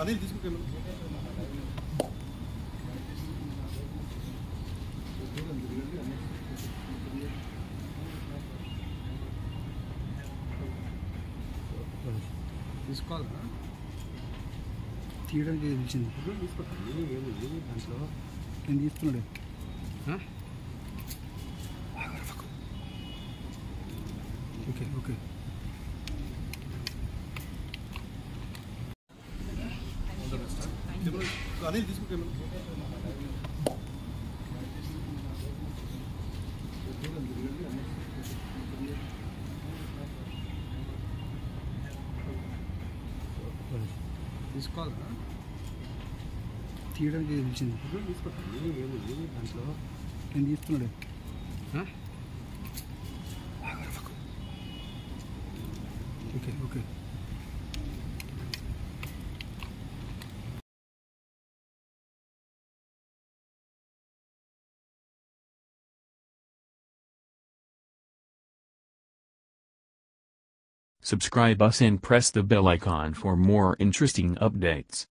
అదే తీసుకుంటాను తీసుకోవాలా తీయడానికి తెలిసింది తీసుకుంటాను ఏముంది దాంట్లో నేను తీసుకున్నాడు ఓకే ఓకే అదే తీసుకుంటాను తీసుకోవాలా తీయడానికి తెలిసింది తీసుకుంటాను ఏముంది దాంట్లో నేను తీసుకున్నాడు okay okay Subscribe us and press the bell icon for more interesting updates.